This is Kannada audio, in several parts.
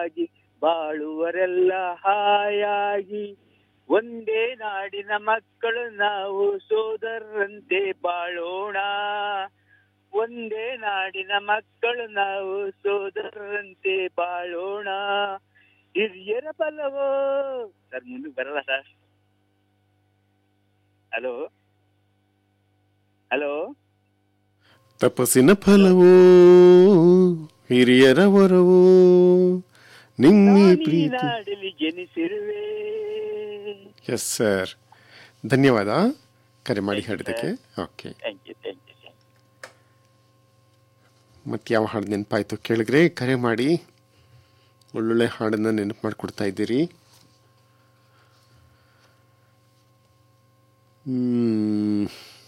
ಆಗಿ ಬಾಳುವರೆಲ್ಲ ಹಾಯಾಗಿ ಒಂದೇ ನಾಡಿನ ಮಕ್ಕಳು ನಾವು ಸೋದರರಂತೆ ಬಾಳೋಣ ಒಂದೇ ನಾಡಿನ ಮಕ್ಕಳು ನಾವು ಸೋದರರಂತೆ ಬಾಳೋಣ ಹಿರಿಯರ ಬಲವೋ ಸರ್ ಮುಂದಕ್ಕೆ ಬರಲ್ಲ ಸರ್ ಹಲೋ ಹಲೋ ತಪಸ್ಸಿನ ಫಲವೋ ಹಿರಿಯರ ವರವೋ ನಿನ್ನೆ ಪ್ರೀತಿ ನಾಡಿಲಿ ಜನಿಸಿರುವೆ ಎಸ್ ಸರ್ ಧನ್ಯವಾದ ಕರೆ ಮಾಡಿ ಹಾಡಿದ್ದಕ್ಕೆ okay thank you thank you ಮತ್ತೆ ಯಾವ ಹಾಡು ನೆನಪಾಯ್ತು ಕೇಳಿದ್ರೆ ಕರೆ ಮಾಡಿ ಒಳ್ಳೊಳ್ಳೆ ಹಾಡನ್ನು ನೆನಪು ಮಾಡಿಕೊಡ್ತಾ ಇದ್ದೀರಿ ಹ್ಮ್.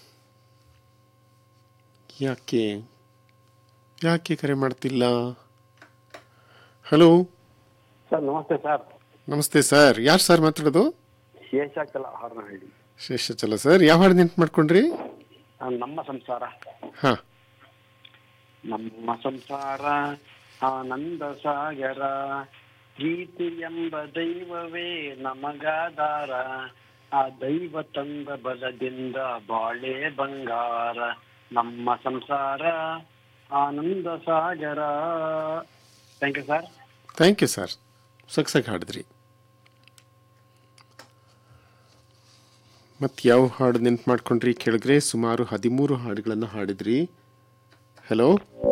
ಯಾಕೆ ಯಾಕೆ ಕರೆ ಮಾಡ್ತಿಲ್ಲ ಹಲೋ ಸರ್ ನಮಸ್ತೆ ಸರ್ ನಮಸ್ತೆ ಸರ್ ಯಾರು ಸರ್ ಮಾತಾಡೋದು ಶೇಷಾಚಲ ಹಾರನಹಳ್ಳಿ ಶೇಷಚಲ ಸರ್ ಯಾವ ಹಾಡು ನೆನಪು ಮಾಡ್ಕೊಂಡ್ರಿ ಆ, ನಮ್ಮ ಸಂಸಾರ ಹಾಂ ನಮ್ಮ ಸಂಸಾರ ಆನಂದ ಸಾಗರ ಪ್ರೀತಿ ಎಂಬ ದೈವವೇ ನಮಗಾಧಾರ ಆ ದೈವ ತಂದ ಬಲದಿಂದ ಬಾಳೆ ಬಂಗಾರ ನಮ್ಮ ಸಂಸಾರ ಆನಂದ ಸಾಗರ thank you sir thank you sir ಸೊಗಸಾಗಿ ಹಾಡಿದ್ರಿ ಮತ್ತು ಯಾವ ಹಾಡು ನೆನ್ಪು ಮಾಡ್ಕೊಂಡ್ರಿ ಕೇಳಿದ್ರೆ ಸುಮಾರು ಹದಿಮೂರು ಹಾಡುಗಳನ್ನು ಹಾಡಿದ್ರಿ ಹಲೋ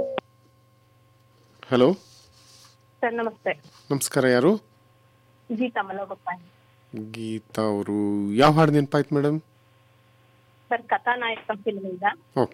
ಹಲೋ ಸರ್ ನಮಸ್ತೆ ನಮಸ್ಕಾರ ಯಾರು ಗೀತಾ ಮಲಗೋಪ್ಪ ಗೀತಾ ಅವರು ಯಾವ ಹಾಡು ನೆನಪಾಯ್ತು ಮೇಡಮ್ ಸರ್ ಕಥಾನಾಯಕ ಫಿಲ್ಮಿಂದ ಓಕೆ